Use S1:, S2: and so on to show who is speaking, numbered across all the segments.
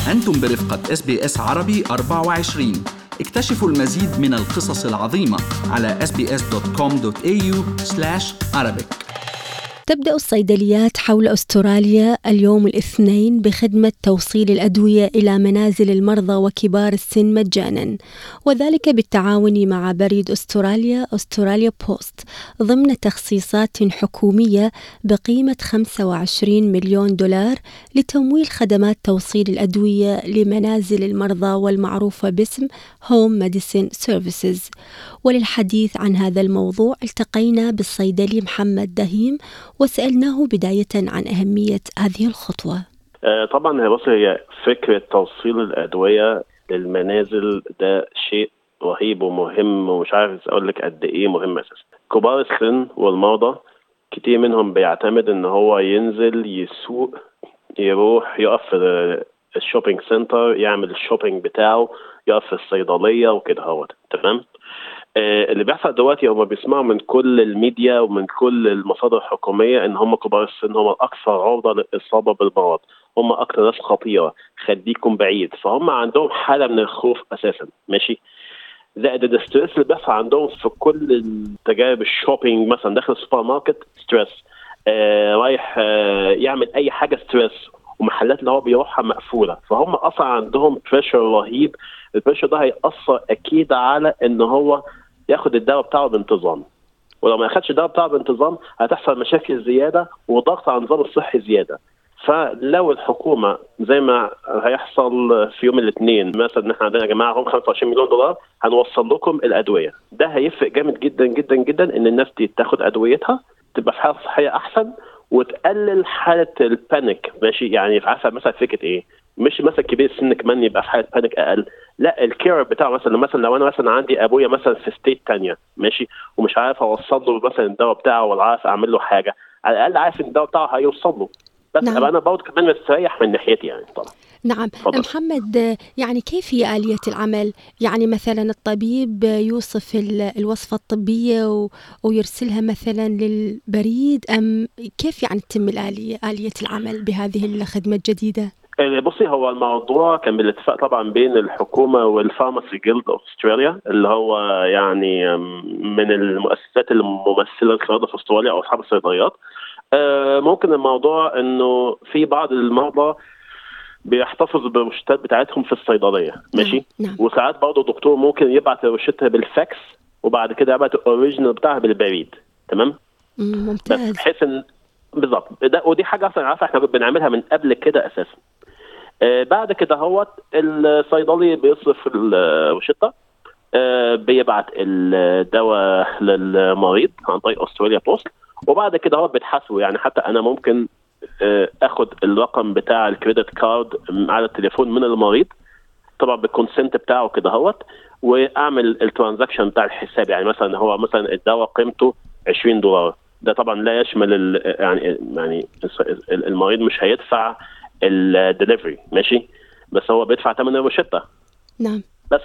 S1: أنتم برفقة اس بي اس عربي 24 اكتشفوا المزيد من القصص العظيمة على sbs.com.au arabic
S2: تبدأ الصيدليات حول أستراليا اليوم الاثنين بخدمة توصيل الأدوية إلى منازل المرضى وكبار السن مجانا وذلك بالتعاون مع بريد أستراليا أستراليا بوست ضمن تخصيصات حكومية بقيمة 25 مليون دولار لتمويل خدمات توصيل الأدوية لمنازل المرضى والمعروفة باسم هوم ميديسين سيرفيسز وللحديث عن هذا الموضوع التقينا بالصيدلي محمد دهيم وسألناه بداية عن أهمية هذه الخطوة
S3: آه، طبعا هي بص هي فكرة توصيل الأدوية للمنازل ده شيء رهيب ومهم ومش عارف اقول لك قد ايه مهم اساسا كبار السن والمرضى كتير منهم بيعتمد ان هو ينزل يسوق يروح يقف في الشوبينج سنتر يعمل الشوبينج بتاعه يقف في الصيدليه وكده هوت تمام آه، اللي بيحصل دلوقتي هم بيسمعوا من كل الميديا ومن كل المصادر الحكوميه ان هم كبار السن هم الاكثر عرضه للاصابه بالمرض هم اكثر ناس خطيره خليكم بعيد فهم عندهم حاله من الخوف اساسا ماشي زائد الستريس اللي بيحصل عندهم في كل التجارب الشوبينج مثلا داخل السوبر ماركت ستريس آه رايح آه يعمل اي حاجه ستريس ومحلات اللي هو بيروحها مقفوله فهم اصلا عندهم بريشر رهيب البريشر ده هيأثر اكيد على ان هو ياخد الدواء بتاعه بانتظام ولو ما اخدش الدواء بتاعه بانتظام هتحصل مشاكل زياده وضغط على النظام الصحي زياده فلو الحكومه زي ما هيحصل في يوم الاثنين مثلا ان احنا عندنا يا جماعه هم 25 مليون دولار هنوصل لكم الادويه ده هيفرق جامد جدا جدا جدا ان الناس دي تاخد ادويتها تبقى في حاله صحيه احسن وتقلل حاله البانيك ماشي يعني عارفه مثلا فكره ايه مش مثلا كبير السن كمان يبقى في حاله بانيك اقل لا الكير بتاعه مثلا مثلا لو انا مثلا عندي ابويا مثلا في ستيت تانية ماشي ومش عارف اوصل له مثلا الدواء بتاعه ولا عارف اعمل له حاجه على الاقل عارف ان الدواء بتاعه هيوصل له بس نعم. انا برضه كمان مستريح من ناحيتي يعني طبعا
S2: نعم فضل. محمد يعني كيف هي آلية العمل يعني مثلا الطبيب يوصف الوصفة الطبية ويرسلها مثلا للبريد أم كيف يعني تتم الآلية آلية العمل بهذه الخدمة الجديدة
S3: يعني بصي هو الموضوع كان بالاتفاق طبعا بين الحكومه والفارماسي جيلد اوف استراليا اللي هو يعني من المؤسسات الممثله للصيادله في استراليا او اصحاب الصيدليات آه، ممكن الموضوع انه في بعض المرضى بيحتفظ بالروشتات بتاعتهم في الصيدليه ماشي نعم. وساعات برضه الدكتور ممكن يبعت روشتها بالفاكس وبعد كده يبعت الاوريجينال بتاعها بالبريد تمام
S2: ممتاز
S3: بحيث ان بالظبط ودي حاجه اصلا عارفه احنا بنعملها من قبل كده اساسا آه بعد كده هوت الصيدلي بيصرف الروشته آه بيبعت الدواء للمريض عن طريق استراليا بوست وبعد كده هو بتحاسبه يعني حتى انا ممكن آه اخد الرقم بتاع الكريدت كارد على التليفون من المريض طبعا بالكونسنت بتاعه كده هوت واعمل الترانزاكشن بتاع الحساب يعني مثلا هو مثلا الدواء قيمته 20 دولار ده طبعا لا يشمل يعني يعني المريض مش هيدفع الدليفري ماشي بس هو بيدفع ثمن الروشته
S2: نعم
S3: بس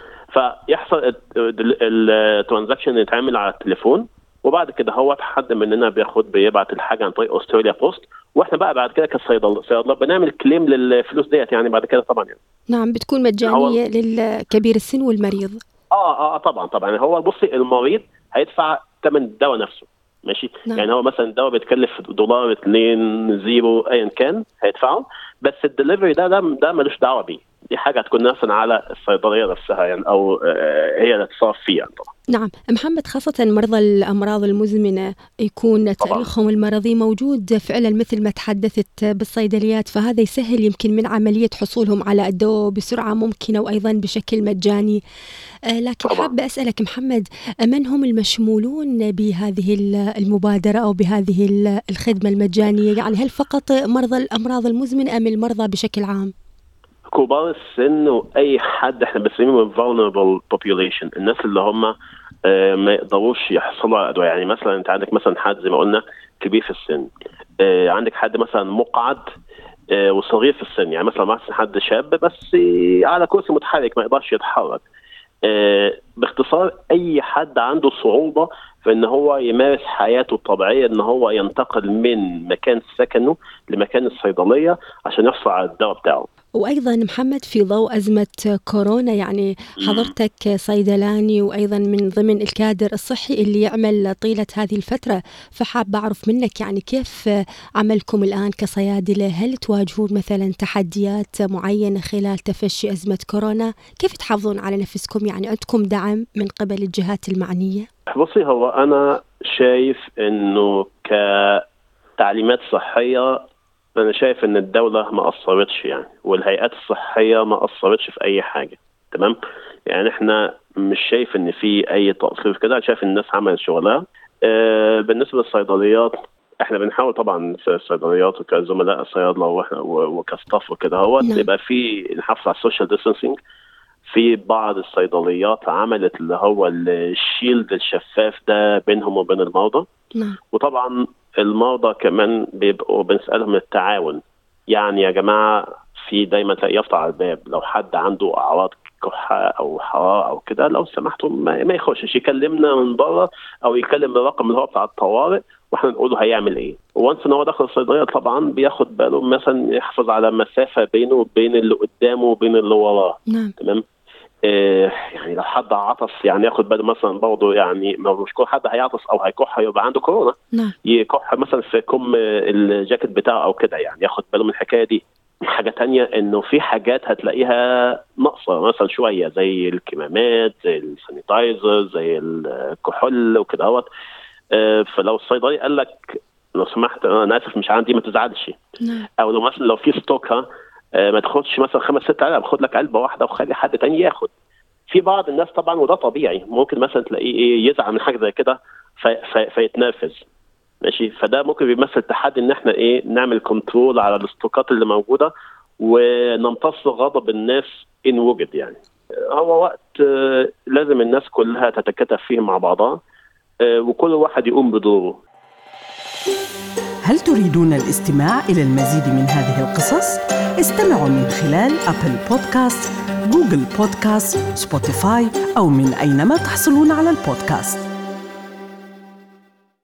S3: فيحصل الترانزاكشن يتعمل على التليفون وبعد كده هو حد مننا بياخد بيبعت الحاجه عن طريق استراليا بوست واحنا بقى بعد كده كصيدله صيادله بنعمل كليم للفلوس ديت يعني بعد كده طبعا يعني
S2: نعم بتكون مجانيه للكبير السن والمريض
S3: اه اه طبعا طبعا هو بصي المريض هيدفع ثمن الدواء نفسه ماشي نعم. يعني هو مثلا الدواء بيتكلف دولار 2 زيرو ايا كان هيدفعه بس الدليفري ده ده, ده ملوش دعوه بيه دي حاجه هتكون مثلا على الصيدليه نفسها يعني او هي اللي تتصرف فيها طبعا
S2: نعم محمد خاصة مرضى الأمراض المزمنة يكون تاريخهم المرضي موجود فعلا مثل ما تحدثت بالصيدليات فهذا يسهل يمكن من عملية حصولهم على الدواء بسرعة ممكنة وأيضا بشكل مجاني لكن حابة أسألك محمد من هم المشمولون بهذه المبادرة أو بهذه الخدمة المجانية يعني هل فقط مرضى الأمراض المزمنة أم المرضى بشكل عام؟
S3: كبار السن واي حد احنا بنسميهم vulnerable population الناس اللي هم آه ما يقدروش يحصلوا على ادويه يعني مثلا انت عندك مثلا حد زي ما قلنا كبير في السن آه عندك حد مثلا مقعد آه وصغير في السن يعني مثلا مثلا حد شاب بس على كرسي متحرك ما يقدرش يتحرك باختصار اي حد عنده صعوبه في ان هو يمارس حياته الطبيعيه ان هو ينتقل من مكان سكنه لمكان الصيدليه عشان يحصل على الدواء بتاعه
S2: وأيضا محمد في ضوء أزمة كورونا يعني حضرتك صيدلاني وأيضا من ضمن الكادر الصحي اللي يعمل طيلة هذه الفترة فحاب أعرف منك يعني كيف عملكم الآن كصيادلة هل تواجهون مثلا تحديات معينة خلال تفشي أزمة كورونا كيف تحافظون على نفسكم يعني عندكم دعم من قبل الجهات المعنية
S3: بصي هو أنا شايف إنه كتعليمات صحية انا شايف ان الدوله ما قصرتش يعني والهيئات الصحيه ما قصرتش في اي حاجه تمام يعني احنا مش شايف ان في اي تقصير كده شايف الناس عملت شغلها آه بالنسبه للصيدليات احنا بنحاول طبعا في الصيدليات وكزملاء الصيادله واحنا وكستاف وكده هو
S2: نعم.
S3: يبقى في نحافظ على السوشيال ديستانسينج في بعض الصيدليات عملت اللي هو الشيلد الشفاف ده بينهم وبين المرضى
S2: نعم
S3: وطبعا المرضى كمان بيبقوا بنسالهم التعاون يعني يا جماعه في دايما يافطة على الباب لو حد عنده اعراض كحه او حراره او كده لو سمحتوا ما, ما يخشش يكلمنا من بره او يكلم الرقم اللي هو بتاع الطوارئ واحنا نقول له هيعمل ايه وانس ان هو داخل الصيدليه طبعا بياخد باله مثلا يحافظ على مسافه بينه وبين اللي قدامه وبين اللي وراه
S2: نعم
S3: تمام آه يعني لو حد عطس يعني ياخد باله مثلا برضه يعني ما هو مش كل حد هيعطس او هيكح هيبقى عنده كورونا
S2: نعم
S3: يكح مثلا في كم الجاكيت بتاعه او كده يعني ياخد باله من الحكايه دي حاجة تانية انه في حاجات هتلاقيها ناقصة مثلا شوية زي الكمامات زي السانيتايزر زي الكحول وكده اهوت آه، فلو الصيدلي قال لك لو سمحت انا اسف مش عندي ما تزعلش
S2: نعم
S3: او لو مثلا لو في ستوك ها آه، ما تاخدش مثلا خمس ست علب خد لك علبه واحده وخلي حد تاني ياخد في بعض الناس طبعا وده طبيعي ممكن مثلا تلاقيه ايه يزعل من حاجه زي كده في في فيتنافس ماشي فده ممكن بيمثل تحدي ان احنا ايه نعمل كنترول على الاستوكات اللي موجوده ونمتص غضب الناس ان وجد يعني هو وقت آه، لازم الناس كلها تتكاتف فيه مع بعضها آه، وكل واحد يقوم بدوره
S4: هل تريدون الاستماع إلى المزيد من هذه القصص؟ استمعوا من خلال أبل بودكاست، جوجل بودكاست، سبوتيفاي أو من أينما تحصلون على البودكاست